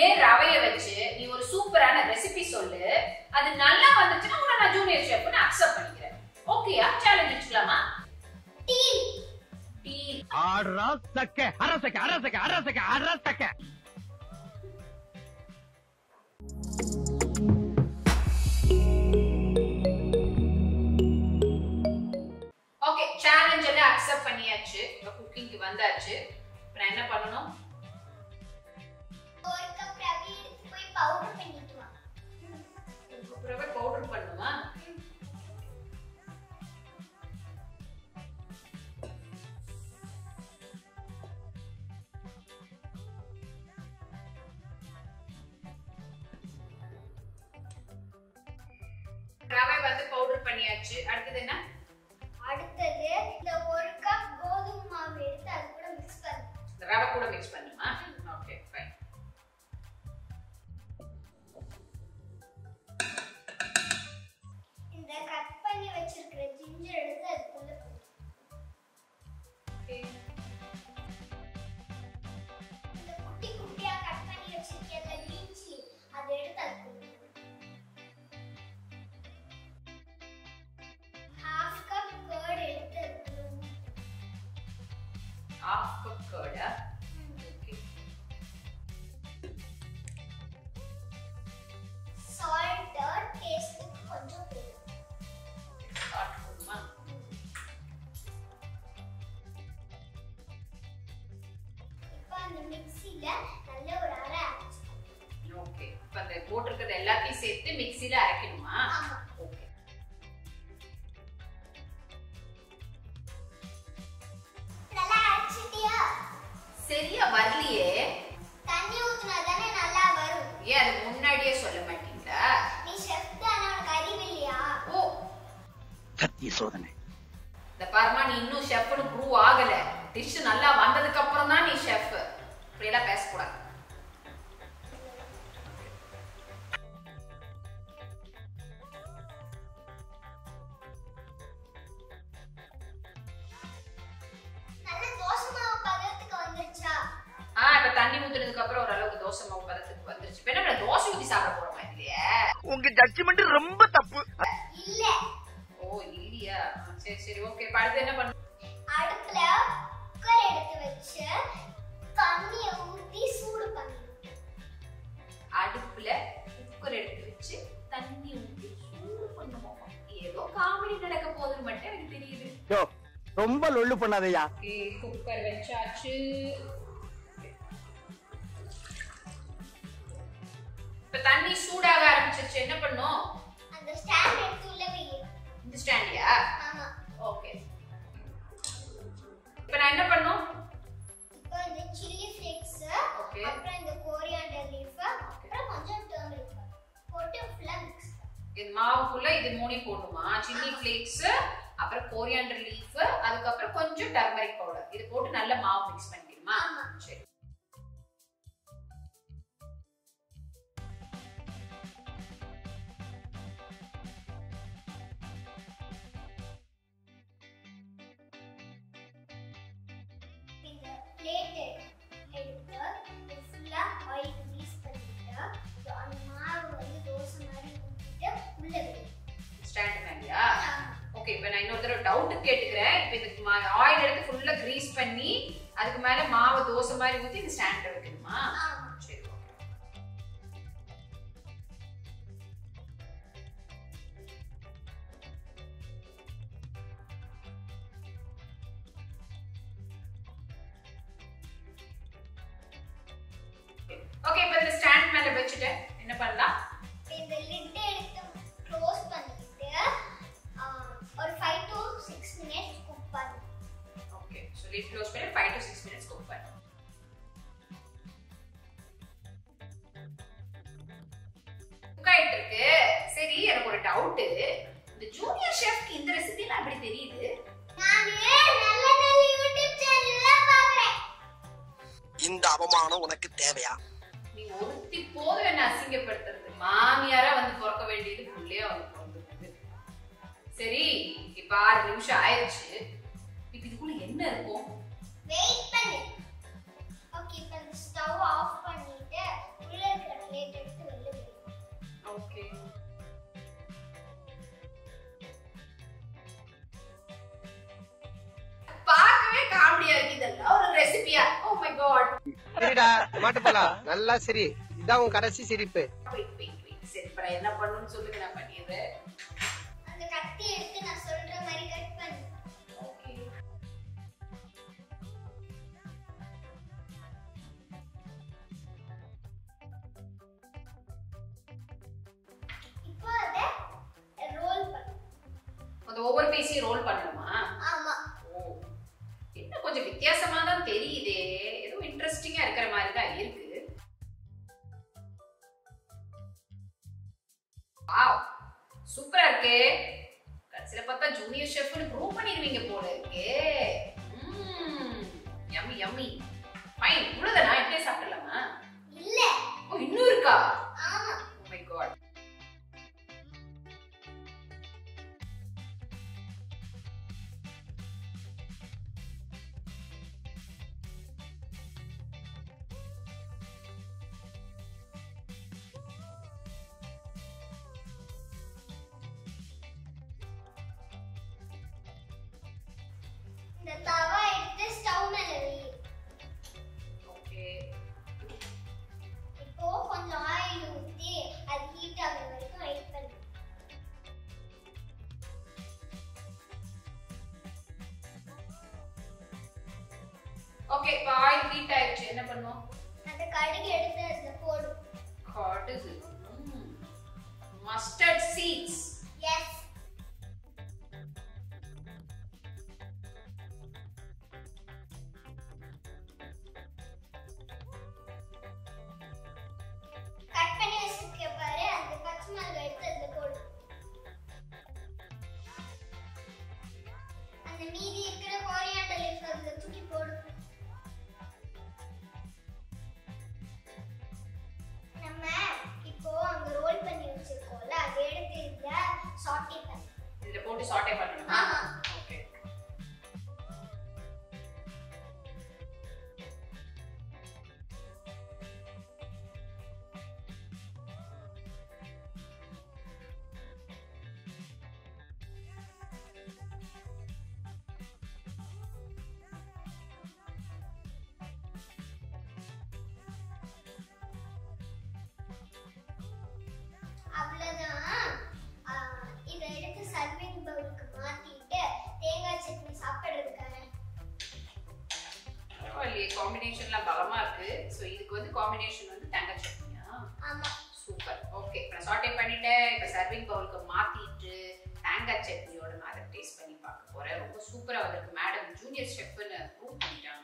இதே ரவைய வச்சு நீ ஒரு சூப்பரான ரெசிபி சொல்லு அது நல்லா வந்துச்சுன்னா உன்னை நான் ஜூனியர் ஷெஃப்னு அக்செப்ட் பண்ணிக்கிறேன் ஓகேயா சேலஞ்ச் வச்சுக்கலாமா டீல் டீல் அரசக்க அரசக்க அரசக்க அரசக்க அரசக்க ஓகே சேலஞ்ச் எல்லாம் அக்செப்ட் பண்ணியாச்சு இப்போ குக்கிங்க்கு வந்தாச்சு இப்போ நான் என்ன பண்ணணும் ஒரு கப் ரவை எடுத்து போய் பவுடர் பண்ணிட்டு வா ரவை பவுடர் பண்ணுமா ரவை வந்து பவுடர் பண்ணியாச்சு அடுத்தது என்ன அடுத்தது இந்த ஒரு கப் கோதுமை மாவு எடுத்து அது கூட மிக்ஸ் பண்ணு இந்த ரவை கூட மிக்ஸ் பண்ணுமா ஓகே ஃபைன் இந்த கட் பண்ணி வச்சிருக்கிற ஜிஞ்சர் எடுத்து அதுக்குள்ள போடு. இந்த குட்டி குட்டியா கட் பண்ணி வச்சிருக்கேன்ல green chilli அதை எடுத்து அதுக்குள்ள போடு. half cup curd எடுத்து அதுக்குள்ள ஊத்து. ஆஃப் கப் கர்டா ஓகே salt டேஸ்ட்டுக்கு கொஞ்சம் போடும் ஸ்டார்ட் பண்ணுமா இப்போ அந்த மிக்ஸில நல்ல ஒரு அரை அரைச்சு ஓகே இப்போ அந்த போட்டிருக்கிறது எல்லாத்தையும் சேர்த்து மிக்ஸில அரைக்கணுமா ஆமா ஓகே நல்லா அரைச்சிட்டியா சரியா வரலையே தண்ணி ஊத்துனா தானே நல்லா வரும் ஏன் அது முன்னாடியே சொல்ல மாட்டீங்களா நீ ஷெஃப் தானே உனக்கு அறிவு இல்லையா ஓ சத்திய சோதனை இந்த பாருமா நீ இன்னும் ஷெஃப்னு ப்ரூவ் ஆகல டிஷ் நல்லா வந்ததுக்கு அப்புறம் தான் நீ ஷெஃப் இப்படியெல்லாம் பேசக்கூடாது நல்ல தோசை மாவு பதத்துக்கு வந்துருச்சா ஆ இப்ப தண்ணி ஊத்துனதுக்கு அப்புறம் ஓரளவுக்கு தோசை மாவு பதத்துக்கு வந்துருச்சு இப்ப என்ன தோசை ஊத்தி சாப்பிட போறோமா இல்லையா உங்க ஜட்ஜ்மெண்ட் ரொம்ப தப்பு இல்ல ஓ இல்லையா ஆ, சரி சரி ஓகே இப்ப அடுத்து என்ன பண்ண அடுப்புல குக்கர் எடுத்து வச்சு தண்ணிய ஊத்தி சூடு பண்ணி அடுப்புல குக்கர் எடுத்து வச்சு தண்ணி ஊத்தி சூடு பண்ணுவோம் ஏதோ காமெடி நடக்க போகுதுன்னு மட்டும் எனக்கு தெரியுது யோ ரொம்ப லொள்ளு பண்ணாதயா ஓகே குக்கர் வச்சாச்சு இப்ப தண்ணி சூடாக ஆரம்பிச்சிருச்சு என்ன பண்ணும் அந்த ஸ்டாண்ட் எடுத்து உள்ள வை இந்த ஸ்டாண்டியா ஆமா ஓகே இப்ப நான் என்ன பண்ணும் இப்போ இந்த சில்லி ஃபிளேக்ஸ் Okay. அப்புறம் இந்த கோரியாண்டர் லீஃப் அப்புறம் கொஞ்சம் டர்மரிக் போட்டு ஃபுல்லா மிக்ஸ் இது மாவுக்குள்ள இது மூணி போடணுமா சில்லி ஃபிளேக்ஸ் அப்புறம் கோரியாண்டர் லீஃப் அதுக்கப்புறம் கொஞ்சம் டர்மரிக் பவுடர் இது போட்டு நல்ல மாவு மிக்ஸ் பண்ணிக்கணுமா ஆமா. சரி இந்த பிளேட் எடுத்து ஃபுல்லா ஆயில் க்ரீஸ் பண்ணிட்டு அந்த மாவு வந்து தோசை மாதிரி ஊத்திட்டு உள்ள வை ஸ்டாண்ட் மேலயா ஓகே இப்போ நான் இன்னொரு தடவை டவுட் கேட்டுக்கிறேன் இப்போ இதுக்கு ஆயில் எடுத்து ஃபுல்லா கிரீஸ் பண்ணி அதுக்கு மேல மாவு தோசை மாதிரி ஊத்தி இந்த ஸ்டாண்ட் வைக்கணுமா ஆமா சரி ஓகே ஓகே இப்போ இந்த ஸ்டாண்ட் மேல வச்சுட்டேன் என்ன பண்ணலாம் இப்ப இந்த லிட் எடுத்து க்ளோஸ் பண்ணிட்டு ஆ, ஒரு five to six minutes cook பண்ணு ஓகே ஸோ லிட் க்ளோஸ் பண்ணி five to six minutes cook பண்ணு குக் ஆயிட்டு இருக்கு சரி எனக்கு ஒரு டவுட் இந்த ஜூனியர் ஷெஃப்க்கு இந்த ரெசிபிலாம் எப்படி தெரியுது நானு நல்ல நல்ல யூடியூப் சேனல்ல பாக்குறேன் இந்த அவமானம் உனக்கு தேவையா நீ ஒருத்தி போதும் என்ன அசிங்கப்படுத்துறது மாமியாரா வந்து பிறக்க வேண்டியது புள்ளையா வந்து பிறந்திருக்கு சரி இப்ப ஆறு நிமிஷம் ஆயிடுச்சு இப்ப இதுக்குள்ள என்ன இருக்கும் வெயிட் பண்ணு ஓகே இப்போ இந்த ஸ்டவ் ஆஃப் பண்ணிட்டு உள்ள பிளேட் எடுத்து வெளில வைக்கணும் ஓகே பார்க்கவே காமெடியா இருக்கு இதெல்லாம் ஒரு ரெசிபியா ஓ மை காட் சரிடா மாட்டுப்பலாம் நல்லா சரி இதான் உன் கடைசி சிரிப்பு வெயிட் வெயிட் வெயிட் சரி இப்ப நான் என்ன பண்ணணும்னு சொல்லுங்க நான் பண்ணிடுறேன் அந்த கத்தி எடுத்து நான் சொல்ற மாதிரி கட் பண்ணு ஓகே இப்போ அதை ரோல் பண்ணு அந்த ஒவ்வொரு பீஸையும் ரோல் பண்ணணுமா ஆமா ஓ என்ன கொஞ்சம் வித்தியாசமா தான் தெரியுதே ஏதோ இன்ட்ரெஸ்டிங்கா இருக்கிற மாதிரி தான் இருக்கு வாவ் சூப்பரா இருக்கே கடைசியில பார்த்தா ஜூனியர் ஷெஃப்னு ப்ரூவ் பண்ணிடுவீங்க போல இருக்கே யம்மி யம்மி ஃபைன் இவ்வளவுதானா இப்படியே சாப்பிடலாமா இல்ல ஓ இன்னும் இருக்கா ஆமா ஓ மை காட் இந்த தவா எடுத்து ஸ்டவ் மேல வை ஓகே இப்போ கொஞ்சம் ஆயில் ஊத்தி அது ஹீட் ஆகுற வரைக்கும் வெயிட் பண்ணு ஓகே இப்போ ஆயில் ஹீட் ஆயிடுச்சு என்ன பண்ணுவோம் அந்த கடுகு எடுத்து அதுல போடு கடுகு மஸ்டர்ட் சீட்ஸ் எஸ் கட் பண்ணி வச்சிருக்க பாரு அந்த பச்சை மிளகாய் எடுத்து அதுல போடு அந்த மீதி இருக்கிற கோரியாண்டர் லீஃப் அதுல தூக்கி போடு நம்ம இப்போ அங்க ரோல் பண்ணி வச்சிருக்கோம்ல அதை எடுத்து இதுல சாட்டே பண்ணு இதுல போட்டு சாட்டே பண்ணணுமா ஆமா. ஓகே அவ்வளவுதான் ஆ, இதை எடுத்து சர்விங் பவுலுக்கு மாத்திட்டு தேங்காய் சட்னி சாப்பிடுறதுக்கான பரவாயில்லையே காம்பினேஷன்லாம் பலமா இருக்கு ஸோ இதுக்கு வந்து காம்பினேஷன் வந்து தேங்காய் சட்னியா ஆமா சூப்பர் ஓகே நான் சாட்டே பண்ணிட்டேன் இப்போ சர்விங் பவுலுக்கு மாத்திட்டு தேங்காய் சட்னியோட நான் அதை டேஸ்ட் பண்ணி பார்க்க போறேன் ரொம்ப சூப்பரா வந்திருக்கு மேடம் ஜூனியர் ஷெஃப்னு ப்ரூவ் பண்ணிட்டாங்க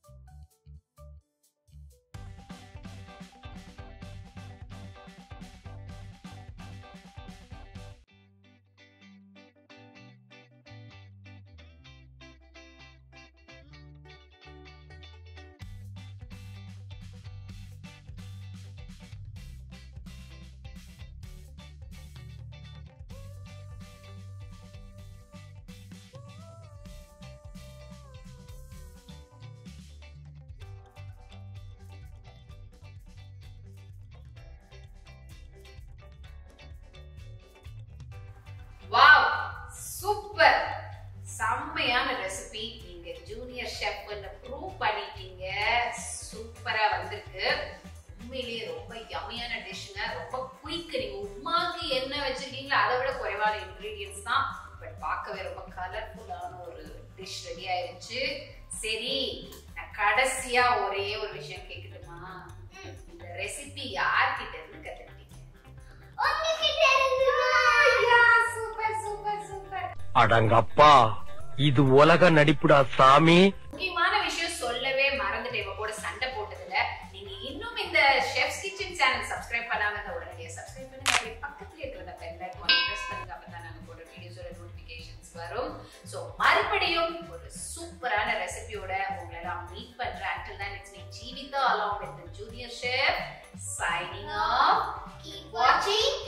வாவ் சூப்பர் செம்மையான ரெசிபி நீங்க ஜூனியர் ஷெஃப்னு ப்ரூவ் பண்ணிட்டீங்க சூப்பரா வந்திருக்கு உண்மையிலேயே ரொம்ப யம்மியான டிஷ்ங்க ரொம்ப குயிக் நீங்க உப்புமாக்கு என்ன வச்சிருக்கீங்களோ அதை விட குறைவான இன்கிரீடியன்ஸ் தான் பட் பார்க்கவே ரொம்ப கலர்ஃபுல்லான ஒரு டிஷ் ரெடி ஆயிருச்சு சரி நான் கடைசியா ஒரே ஒரு விஷயம் கேட்கட்டுமா இந்த ரெசிபி யார்கிட்ட இருந்து கத்துக்கிட்டீங்க உங்ககிட்ட இருந்து சூப்பர் சூப்பர் சூப்பர் அடங்கப்பா இது உலக நடிப்புடா சாமி முக்கியமான விஷயம் சொல்லவே மறந்துட்டேன் இவ கூட சண்டை போட்டதுல நீங்க இன்னும் இந்த ஷெஃப்ஸ் கிச்சன் சேனல் சப்ஸ்கிரைப் பண்ணாம இருந்தா உடனடியா சப்ஸ்கிரைப் பண்ணுங்க அப்படியே பக்கத்துல இருக்கிற பெல் ஐகான் பிரஸ் பண்ணுங்க அப்பதான் நாங்க போடுற வீடியோஸோட நோட்டிபிகேஷன்ஸ் வரும் சோ மறுபடியும் ஒரு சூப்பரான ரெசிபியோட உங்களை எல்லாம் மீட் பண்றேன் until then it's me Jeevitha along with the junior chef signing off keep watching